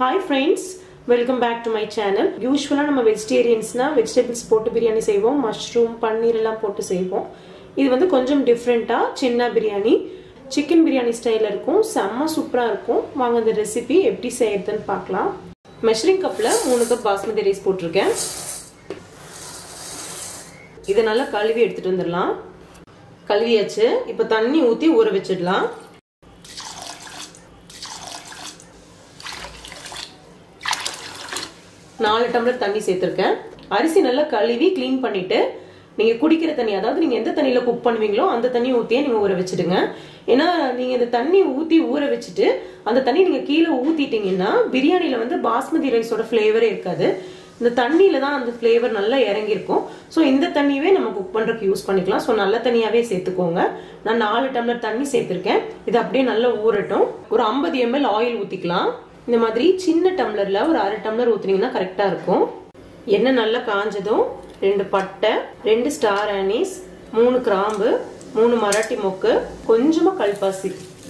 hi friends welcome back to my channel யூஸ்வலாக நம்ம வெஜிடேரியன்ஸ்னா vegetables போட்டு பிரியாணி செய்வோம் மஷ்ரூம் பன்னீர் எல்லாம் போட்டு செய்வோம் இது வந்து கொஞ்சம் டிஃப்ரெண்ட்டாக சின்ன பிரியாணி சிக்கன் பிரியாணி ஸ்டைலில் இருக்கும் செம்ம சூப்பராக இருக்கும் வாங்க இந்த ரெசிபி எப்படி செய்யறதுன்னு பார்க்கலாம் மெஷரிங் கப்பில் மூணு கப் பாஸ்மதி ரைஸ் போட்டிருக்கேன் இதை நல்லா கழுவி எடுத்துகிட்டு வந்துடலாம் கழுவியாச்சு இப்போ தண்ணி ஊற்றி ஊற வச்சிடலாம் நாலு டம்ளர் தண்ணி சேர்த்துருக்கேன் அரிசி நல்லா கழுவி க்ளீன் பண்ணிட்டு நீங்கள் குடிக்கிற தண்ணி அதாவது நீங்கள் எந்த தண்ணியில் குக் பண்ணுவீங்களோ அந்த தண்ணி ஊற்றியே நீங்கள் ஊற வச்சுடுங்க ஏன்னா நீங்கள் இந்த தண்ணி ஊற்றி ஊற வச்சுட்டு அந்த தண்ணி நீங்கள் கீழே ஊற்றிட்டீங்கன்னா பிரியாணியில் வந்து பாஸ்மதி ரைஸோட ஃப்ளேவரே இருக்காது இந்த தண்ணியில தான் அந்த ஃப்ளேவர் நல்லா இறங்கியிருக்கும் ஸோ இந்த தண்ணியவே நம்ம குக் பண்ணுறதுக்கு யூஸ் பண்ணிக்கலாம் ஸோ நல்ல தண்ணியாகவே சேர்த்துக்கோங்க நான் நாலு டம்ளர் தண்ணி சேர்த்துருக்கேன் இது அப்படியே நல்லா ஊறட்டும் ஒரு ஐம்பது எம்எல் ஆயில் ஊற்றிக்கலாம் இந்த மாதிரி சின்ன டம்ளரில் ஒரு அரை டம்ளர் ஊற்றுனீங்கன்னா கரெக்டாக இருக்கும் எண்ணெய் நல்லா காஞ்சதும் ரெண்டு பட்டை ரெண்டு ஸ்டார் ஆனீஸ் மூணு கிராம்பு மூணு மராட்டி மொக்கு கொஞ்சமாக கல்பாசி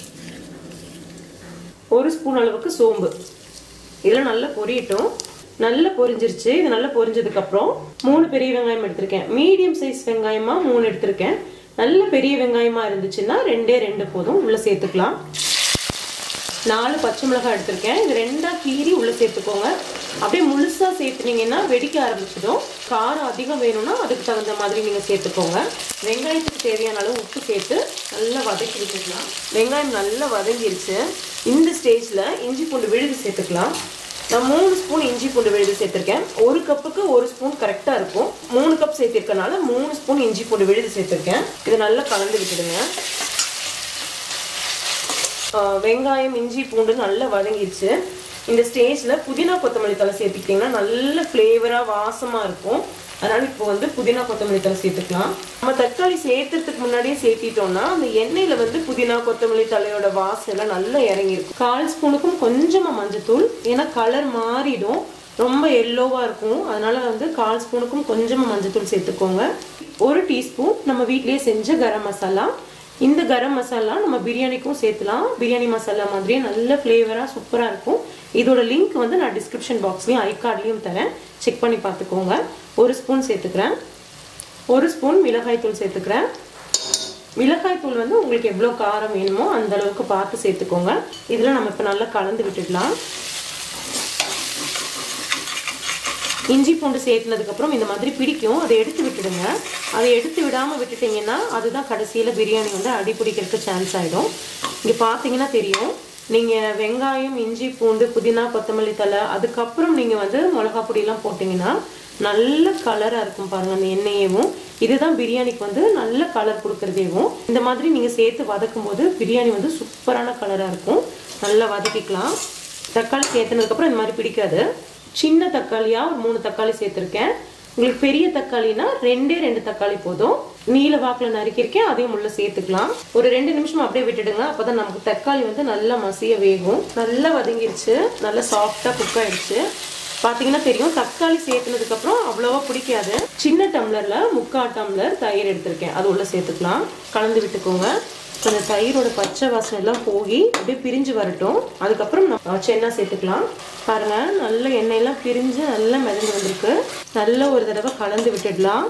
ஒரு ஸ்பூன் அளவுக்கு சோம்பு இதெல்லாம் நல்லா பொரியட்டும் நல்லா பொரிஞ்சிருச்சு இது நல்லா பொரிஞ்சதுக்கு அப்புறம் மூணு பெரிய வெங்காயம் எடுத்திருக்கேன் மீடியம் சைஸ் வெங்காயமா மூணு எடுத்திருக்கேன் நல்ல பெரிய வெங்காயமா இருந்துச்சுன்னா ரெண்டே ரெண்டு போதும் உள்ள சேர்த்துக்கலாம் நாலு பச்சை மிளகாய் எடுத்திருக்கேன் இது ரெண்டா கீறி உள்ள சேர்த்துக்கோங்க அப்படியே முழுசா சேர்த்துனீங்கன்னா வெடிக்க ஆரம்பிச்சிடும் காரம் அதிகம் வேணும்னா அதுக்கு தகுந்த மாதிரி நீங்க சேர்த்துக்கோங்க வெங்காயத்துக்கு தேவையான அளவு உப்பு சேர்த்து நல்லா வதக்கி விட்டுக்கலாம் வெங்காயம் நல்லா வதங்கிருச்சு இந்த ஸ்டேஜ்ல இஞ்சி பூண்டு விழுது சேர்த்துக்கலாம் நான் மூணு ஸ்பூன் இஞ்சி பூண்டு விழுது சேர்த்துருக்கேன் ஒரு கப்புக்கு ஒரு ஸ்பூன் கரெக்டாக இருக்கும் மூணு கப் சேர்த்திருக்கனால மூணு ஸ்பூன் இஞ்சி பூண்டு விழுது சேர்த்துருக்கேன் இதை நல்லா கலந்து விட்டுடுங்க வெங்காயம் இஞ்சி பூண்டு நல்லா வதங்கிடுச்சு இந்த ஸ்டேஜில் புதினா கொத்தமல்லி தலை சேர்த்துக்கிட்டிங்கன்னா நல்ல ஃப்ளேவராக வாசமாக இருக்கும் அதனால் இப்போ வந்து புதினா கொத்தமல்லி தலை சேர்த்துக்கலாம் நம்ம தக்காளி சேர்த்துறதுக்கு முன்னாடியே சேர்த்திட்டோம்னா அந்த எண்ணெயில் வந்து புதினா கொத்தமல்லி தலையோட வாசம் எல்லாம் நல்லா இறங்கியிருக்கும் கால் ஸ்பூனுக்கும் கொஞ்சமாக மஞ்சத்தூள் ஏன்னா கலர் மாறிடும் ரொம்ப எல்லோவாக இருக்கும் அதனால வந்து கால் ஸ்பூனுக்கும் கொஞ்சமாக மஞ்சத்தூள் சேர்த்துக்கோங்க ஒரு டீஸ்பூன் நம்ம வீட்லேயே செஞ்ச கரம் மசாலா இந்த கரம் மசாலா நம்ம பிரியாணிக்கும் சேர்த்துலாம் பிரியாணி மசாலா மாதிரியே நல்ல ஃப்ளேவராக சூப்பராக இருக்கும் இதோட லிங்க் வந்து நான் டிஸ்கிரிப்ஷன் பாக்ஸ்லையும் ஐ கார்ட்லையும் தரேன் செக் பண்ணி பார்த்துக்கோங்க ஒரு ஸ்பூன் சேர்த்துக்கிறேன் ஒரு ஸ்பூன் மிளகாய்த்தூள் சேர்த்துக்கிறேன் மிளகாய்த்தூள் வந்து உங்களுக்கு எவ்வளோ காரம் வேணுமோ அந்த அளவுக்கு பார்த்து சேர்த்துக்கோங்க இதில் நம்ம இப்போ நல்லா கலந்து விட்டுடலாம் இஞ்சி பூண்டு சேர்த்துனதுக்கப்புறம் இந்த மாதிரி பிடிக்கும் அதை எடுத்து விட்டுடுங்க அதை எடுத்து விடாமல் விட்டுட்டிங்கன்னா அதுதான் கடைசியில் பிரியாணி வந்து அடி பிடிக்கிறதுக்கு சான்ஸ் ஆகிடும் இங்கே பார்த்தீங்கன்னா தெரியும் நீங்கள் வெங்காயம் இஞ்சி பூண்டு புதினா கொத்தமல்லி தலை அதுக்கப்புறம் நீங்கள் வந்து மிளகா பொடியெல்லாம் போட்டிங்கன்னா நல்ல கலராக இருக்கும் பாருங்கள் அந்த எண்ணெயவும் இதுதான் பிரியாணிக்கு வந்து நல்ல கலர் கொடுக்குறதேவும் இந்த மாதிரி நீங்கள் சேர்த்து வதக்கும் போது பிரியாணி வந்து சூப்பரான கலராக இருக்கும் நல்லா வதக்கிக்கலாம் தக்காளி சேர்த்துனதுக்கப்புறம் இந்த மாதிரி பிடிக்காது சின்ன தக்காளியாக ஒரு மூணு தக்காளி சேர்த்துருக்கேன் உங்களுக்கு பெரிய தக்காளினா ரெண்டே ரெண்டு தக்காளி போதும் நீல வாக்கில் நறுக்கியிருக்கேன் அதையும் உள்ள சேர்த்துக்கலாம் ஒரு ரெண்டு நிமிஷம் அப்படியே விட்டுடுங்க அப்போதான் நமக்கு தக்காளி வந்து நல்லா மசிய வேகும் நல்லா வதங்கிருச்சு நல்லா சாஃப்டாக குக் ஆயிடுச்சு பார்த்தீங்கன்னா தெரியும் தக்காளி சேர்த்துனதுக்கப்புறம் அவ்வளோவா பிடிக்காது சின்ன டம்ளரில் முக்கால் டம்ளர் தயிர் எடுத்திருக்கேன் அது உள்ள சேர்த்துக்கலாம் கலந்து விட்டுக்கோங்க அந்த தயிரோட பச்சை வாசனை எல்லாம் போய் அப்படியே பிரிஞ்சு வரட்டும் அதுக்கப்புறம் நம்ம சென்னா சேர்த்துக்கலாம் பாருங்க நல்ல எண்ணெயெல்லாம் பிரிஞ்சு நல்லா மிதந்து வந்திருக்கு நல்ல ஒரு தடவை கலந்து விட்டுடலாம்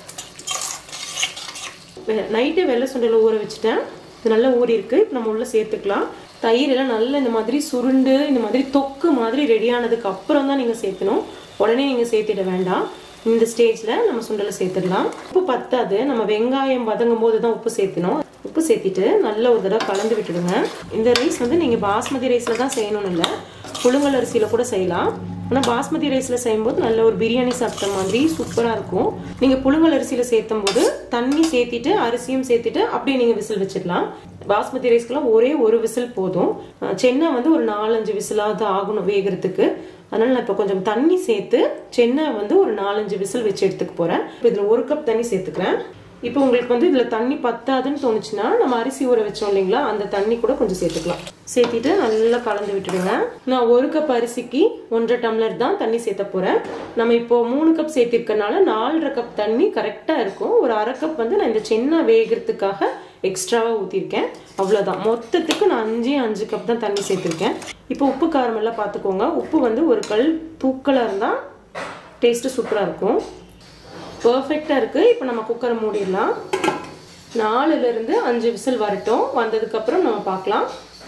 நைட்டு வெள்ளை சுண்டலை ஊற வச்சுட்டேன் இது நல்லா ஊறி இருக்கு இப்போ நம்ம உள்ள சேர்த்துக்கலாம் தயிர் எல்லாம் நல்லா இந்த மாதிரி சுருண்டு இந்த மாதிரி தொக்கு மாதிரி ரெடி ஆனதுக்கு அப்புறம் தான் நீங்கள் சேர்க்கணும் உடனே நீங்கள் சேர்த்திட வேண்டாம் இந்த ஸ்டேஜில் நம்ம சுண்டலை சேர்த்துடலாம் உப்பு பத்தாது நம்ம வெங்காயம் வதங்கும் போது தான் உப்பு சேர்த்தணும் உப்பு சேர்த்திட்டு நல்ல ஒரு தடவை கலந்து விட்டுடுங்க இந்த ரைஸ் வந்து நீங்கள் பாஸ்மதி ரைஸில் தான் செய்யணும்னு இல்லை புழுங்கல் அரிசியில் கூட செய்யலாம் ஆனால் பாஸ்மதி ரைஸில் செய்யும்போது நல்ல ஒரு பிரியாணி சாப்பிட்ட மாதிரி சூப்பராக இருக்கும் நீங்கள் புழுங்கல் அரிசியில் சேர்த்தும் போது தண்ணி சேர்த்திட்டு அரிசியும் சேர்த்துட்டு அப்படியே நீங்கள் விசில் வச்சிடலாம் பாஸ்மதி ரைஸ்க்கெல்லாம் ஒரே ஒரு விசில் போதும் சென்னை வந்து ஒரு நாலஞ்சு விசிலாவது ஆகணும் வேகிறதுக்கு அதனால நான் இப்போ கொஞ்சம் தண்ணி சேர்த்து சென்னை வந்து ஒரு நாலஞ்சு விசில் வச்சு எடுத்துக்க போகிறேன் இப்போ இதில் ஒரு கப் தண்ணி சேர்த்துக்கிறேன் இப்போ உங்களுக்கு வந்து இதில் தண்ணி பத்தாதுன்னு தோணுச்சுன்னா நம்ம அரிசி ஊற வச்சோம் இல்லைங்களா அந்த தண்ணி கூட கொஞ்சம் சேர்த்துக்கலாம் சேர்த்திட்டு நல்லா கலந்து விட்டுடுங்க நான் ஒரு கப் அரிசிக்கு ஒன்றரை டம்ளர் தான் தண்ணி சேர்த்த போகிறேன் நம்ம இப்போ மூணு கப் சேர்த்திருக்கனால நாலரை கப் தண்ணி கரெக்டாக இருக்கும் ஒரு அரை கப் வந்து நான் இந்த சென்னா வேகிறதுக்காக எக்ஸ்ட்ராவாக ஊற்றிருக்கேன் அவ்வளோதான் மொத்தத்துக்கு நான் அஞ்சே அஞ்சு கப் தான் தண்ணி சேர்த்துருக்கேன் இப்போ உப்பு காரம் எல்லாம் பார்த்துக்கோங்க உப்பு வந்து ஒரு கல் தூக்கலாக இருந்தால் டேஸ்ட்டு சூப்பராக இருக்கும் பர்ஃபெக்டாக இருக்குது இப்போ நம்ம குக்கரை மூடிடலாம் நாலுலேருந்து அஞ்சு விசில் வரட்டும் வந்ததுக்கப்புறம் நம்ம பார்க்கலாம்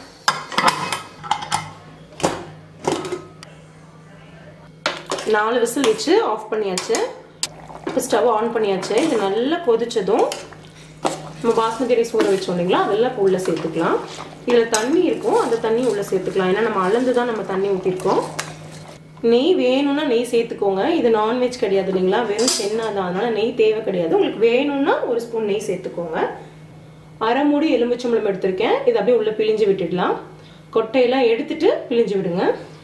நாலு விசில் வச்சு ஆஃப் பண்ணியாச்சு இப்போ ஸ்டவ் ஆன் பண்ணியாச்சு இது நல்லா கொதிச்சதும் நம்ம பாஸ்மதி ரைஸ் ஊற வச்சோம் இல்லைங்களா அதெல்லாம் இப்போ உள்ளே சேர்த்துக்கலாம் இதில் தண்ணி இருக்கும் அந்த தண்ணி உள்ளே சேர்த்துக்கலாம் ஏன்னா நம்ம அளந்து தான் நம்ம தண்ணி ஊற்றிருக்கோம் நெய் வேணும்னா நெய் சேர்த்துக்கோங்க இது நான்வெஜ் கிடையாது இல்லைங்களா வெறும் சென்னா தான் அதனால நெய் தேவை கிடையாது உங்களுக்கு வேணும்னா ஒரு ஸ்பூன் நெய் சேர்த்துக்கோங்க அரை மூடி எலுமிச்சம்பழம் எடுத்திருக்கேன் இது அப்படியே உள்ள பிழிஞ்சு விட்டுடலாம் கொட்டையெல்லாம் எடுத்துட்டு பிழிஞ்சு விடுங்க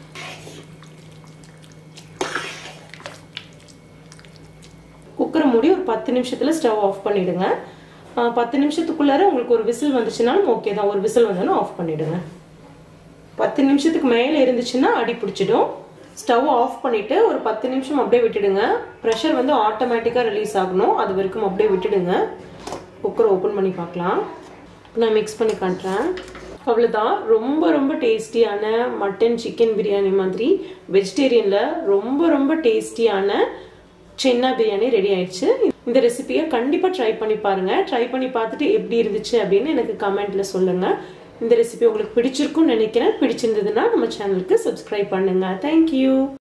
குக்கரை மூடி ஒரு பத்து நிமிஷத்துல ஸ்டவ் ஆஃப் பண்ணிடுங்க பத்து நிமிஷத்துக்குள்ளார உங்களுக்கு ஒரு விசில் வந்துச்சுனாலும் ஓகே தான் ஒரு விசில் வந்தாலும் ஆஃப் பண்ணிடுங்க பத்து நிமிஷத்துக்கு மேலே இருந்துச்சுன்னா அடி பிடிச்சிடும் ஸ்டவ் ஆஃப் பண்ணிட்டு ஒரு பத்து நிமிஷம் அப்படியே விட்டுடுங்க ப்ரெஷர் வந்து ஆட்டோமேட்டிக்காக ரிலீஸ் ஆகணும் அது வரைக்கும் அப்படியே விட்டுடுங்க குக்கரை ஓப்பன் பண்ணி பார்க்கலாம் நான் மிக்ஸ் பண்ணி காட்டுறேன் அவ்வளோதான் ரொம்ப ரொம்ப டேஸ்டியான மட்டன் சிக்கன் பிரியாணி மாதிரி வெஜிடேரியனில் ரொம்ப ரொம்ப டேஸ்டியான சென்னா பிரியாணி ரெடி ஆயிடுச்சு இந்த ரெசிபியை கண்டிப்பாக ட்ரை பண்ணி பாருங்க ட்ரை பண்ணி பார்த்துட்டு எப்படி இருந்துச்சு அப்படின்னு எனக்கு கமெண்ட்ல சொல்லுங்க இந்த ரெசிபி உங்களுக்கு பிடிச்சிருக்கும்னு நினைக்கிறேன் பிடிச்சிருந்ததுன்னா நம்ம சேனலுக்கு சப்ஸ்கிரைப் பண்ணுங்க தேங்க்யூ